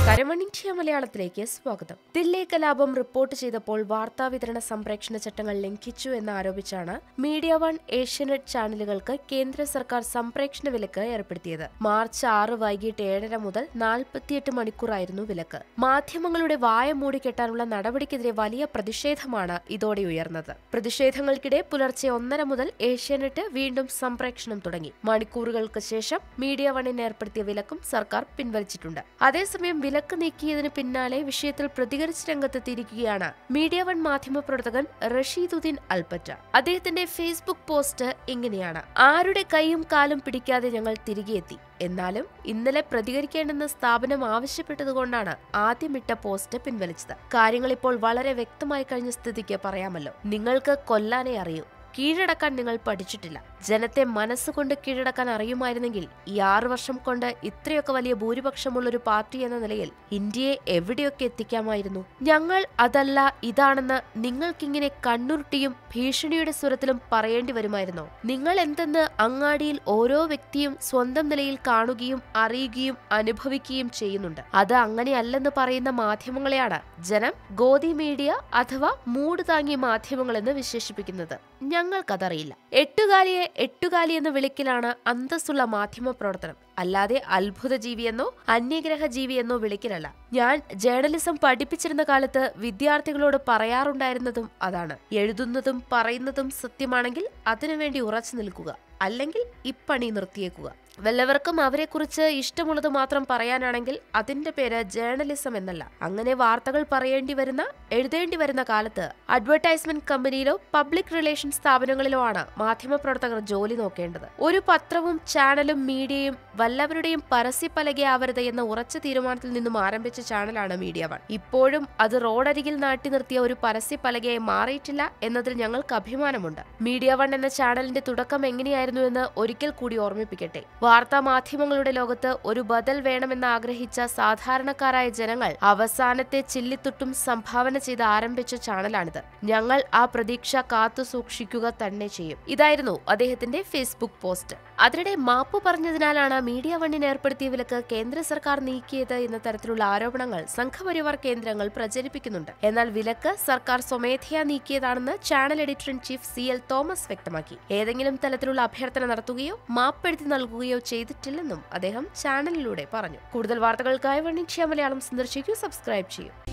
നമസ്കാരം വണിജ്യ മലയാളത്തിലേക്ക് സ്വാഗതം ദില്ലി കലാപം റിപ്പോർട്ട് ചെയ്തപ്പോൾ വാർത്താ വിതരണ സംപ്രേക്ഷണ ചട്ടങ്ങൾ ലംഘിച്ചു എന്ന് ആരോപിച്ചാണ് മീഡിയ വൺ ഏഷ്യനെറ്റ് ചാനലുകൾക്ക് കേന്ദ്ര സർക്കാർ സംപ്രേക്ഷണ വിലക്ക് ഏർപ്പെടുത്തിയത് മാർച്ച് ആറ് വൈകിട്ട് ഏഴര മുതൽ നാൽപ്പത്തിയെട്ട് മണിക്കൂറായിരുന്നു വിലക്ക് മാധ്യമങ്ങളുടെ വായ മൂടിക്കെട്ടാനുള്ള നടപടിക്കെതിരെ വലിയ പ്രതിഷേധമാണ് ഇതോടെ ഉയർന്നത് പ്രതിഷേധങ്ങൾക്കിടെ പുലർച്ചെ ഒന്നര മുതൽ ഏഷ്യാനെറ്റ് വീണ്ടും സംപ്രേക്ഷണം തുടങ്ങി മണിക്കൂറുകൾക്ക് ശേഷം മീഡിയ വണ്ണിന് ഏർപ്പെടുത്തിയ വിലക്കും സർക്കാർ പിൻവലിച്ചിട്ടുണ്ട് അതേസമയം വിലക്ക് നീക്കിയതിന് പിന്നാലെ വിഷയത്തിൽ പ്രതികരിച്ച് രംഗത്തെത്തിയിരിക്കുകയാണ് മീഡിയ വൺ മാധ്യമപ്രവർത്തകൻ റഷീദുദ്ദീൻ അൽപ്പറ്റ അദ്ദേഹത്തിന്റെ ഫേസ്ബുക്ക് പോസ്റ്റ് ഇങ്ങനെയാണ് ആരുടെ കൈയും കാലും പിടിക്കാതെ ഞങ്ങൾ തിരികെ എത്തി എന്നാലും ഇന്നലെ പ്രതികരിക്കേണ്ടെന്ന് സ്ഥാപനം ആവശ്യപ്പെട്ടതുകൊണ്ടാണ് ആദ്യമിട്ട പോസ്റ്റ് പിൻവലിച്ചത് കാര്യങ്ങൾ ഇപ്പോൾ വളരെ വ്യക്തമായി കഴിഞ്ഞ സ്ഥിതിക്ക് പറയാമല്ലോ നിങ്ങൾക്ക് കൊല്ലാനേ അറിയൂ കീഴടക്കാൻ നിങ്ങൾ പഠിച്ചിട്ടില്ല ജനത്തെ മനസ്സുകൊണ്ട് കീഴടക്കാൻ അറിയുമായിരുന്നെങ്കിൽ ഈ ആറു വർഷം കൊണ്ട് ഇത്രയൊക്കെ വലിയ ഭൂരിപക്ഷമുള്ള ഒരു പാർട്ടി എന്ന നിലയിൽ ഇന്ത്യയെ എവിടെയൊക്കെ എത്തിക്കാമായിരുന്നു ഞങ്ങൾ അതല്ല ഇതാണെന്ന് നിങ്ങൾക്കിങ്ങനെ കണ്ണുരുട്ടിയും ഭീഷണിയുടെ സ്വരത്തിലും പറയേണ്ടി വരുമായിരുന്നോ നിങ്ങൾ എന്തെന്ന് അങ്ങാടിയിൽ ഓരോ വ്യക്തിയും സ്വന്തം നിലയിൽ കാണുകയും അറിയുകയും അനുഭവിക്കുകയും ചെയ്യുന്നുണ്ട് അത് അങ്ങനെയല്ലെന്ന് പറയുന്ന മാധ്യമങ്ങളെയാണ് ജനം ഗോദി മീഡിയ അഥവാ മൂട് താങ്ങിയ മാധ്യമങ്ങളെന്ന് വിശേഷിപ്പിക്കുന്നത് ഞങ്ങൾക്കതറിയില്ല എട്ടുകാലിയെ എട്ടുകാലി എന്ന് വിളിക്കലാണ് അന്തസ്സുള്ള മാധ്യമ പ്രവർത്തനം അല്ലാതെ അത്ഭുത ജീവിയെന്നോ അന്യഗ്രഹ ജീവിയെന്നോ വിളിക്കലല്ല ഞാൻ ജേർണലിസം പഠിപ്പിച്ചിരുന്ന കാലത്ത് വിദ്യാർത്ഥികളോട് പറയാറുണ്ടായിരുന്നതും അതാണ് എഴുതുന്നതും പറയുന്നതും സത്യമാണെങ്കിൽ അതിനുവേണ്ടി ഉറച്ചു നിൽക്കുക അല്ലെങ്കിൽ ഇപ്പണി നിർത്തിയേക്കുക വല്ലവർക്കും അവരെക്കുറിച്ച് ഇഷ്ടമുള്ളത് മാത്രം പറയാനാണെങ്കിൽ അതിന്റെ പേര് ജേർണലിസം എന്നല്ല അങ്ങനെ വാർത്തകൾ പറയേണ്ടി വരുന്ന എഴുതേണ്ടി വരുന്ന കാലത്ത് അഡ്വർടൈസ്മെന്റ് കമ്പനിയിലോ പബ്ലിക് റിലേഷൻ സ്ഥാപനങ്ങളിലോ ആണ് മാധ്യമപ്രവർത്തകർ ജോലി നോക്കേണ്ടത് ഒരു പത്രവും ചാനലും മീഡിയയും വല്ലവരുടെയും പരസ്യപ്പലകയാവരുത് എന്ന ഉറച്ച തീരുമാനത്തിൽ നിന്നും ആരംഭിച്ച ചാനലാണ് മീഡിയ വൺ ഇപ്പോഴും അത് റോഡരികിൽ നാട്ടി നിർത്തിയ ഒരു പരസ്യപ്പലകയായി മാറിയിട്ടില്ല എന്നതിൽ ഞങ്ങൾക്ക് അഭിമാനമുണ്ട് മീഡിയ വൺ എന്ന ചാനലിന്റെ തുടക്കം എങ്ങനെയായിരുന്നു എന്ന് ഒരിക്കൽ കൂടി ഓർമ്മിപ്പിക്കട്ടെ വാർത്താ മാധ്യമങ്ങളുടെ ലോകത്ത് ഒരു ബദൽ വേണമെന്ന് ആഗ്രഹിച്ച സാധാരണക്കാരായ ജനങ്ങൾ അവസാനത്തെ ചില്ലിത്തുട്ടും സംഭാവന ചെയ്ത് ആരംഭിച്ച ചാനലാണിത് ഞങ്ങൾ ആ പ്രതീക്ഷ കാത്തു സൂക്ഷിക്കുക തന്നെ ചെയ്യും ഇതായിരുന്നു അദ്ദേഹത്തിന്റെ ഫേസ്ബുക്ക് പോസ്റ്റ് അതിനിടെ മാപ്പ് പറഞ്ഞതിനാലാണ് മീഡിയ വണ്ണിന് ഏർപ്പെടുത്തിയ വിലക്ക് കേന്ദ്ര സർക്കാർ നീക്കിയത് എന്ന തരത്തിലുള്ള ആരോപണങ്ങൾ സംഘപരിവാർ കേന്ദ്രങ്ങൾ പ്രചരിപ്പിക്കുന്നുണ്ട് എന്നാൽ വിലക്ക് സർക്കാർ സ്വമേധയാ നീക്കിയതാണെന്ന് channel editor in chief C L Thomas വ്യക്തമാക്കി ഏതെങ്കിലും തരത്തിലുള്ള അഭ്യർത്ഥന നടത്തുകയോ മാപ്പെടുത്തി നൽകുകയോ ചെയ്തിട്ടില്ലെന്നും അദ്ദേഹം ചാനലിലൂടെ പറഞ്ഞു കൂടുതൽ വാർത്തകൾക്കായി വണ്ണിക്ഷ മലയാളം സന്ദർശിക്കൂ സബ്സ്ക്രൈബ് ചെയ്യൂ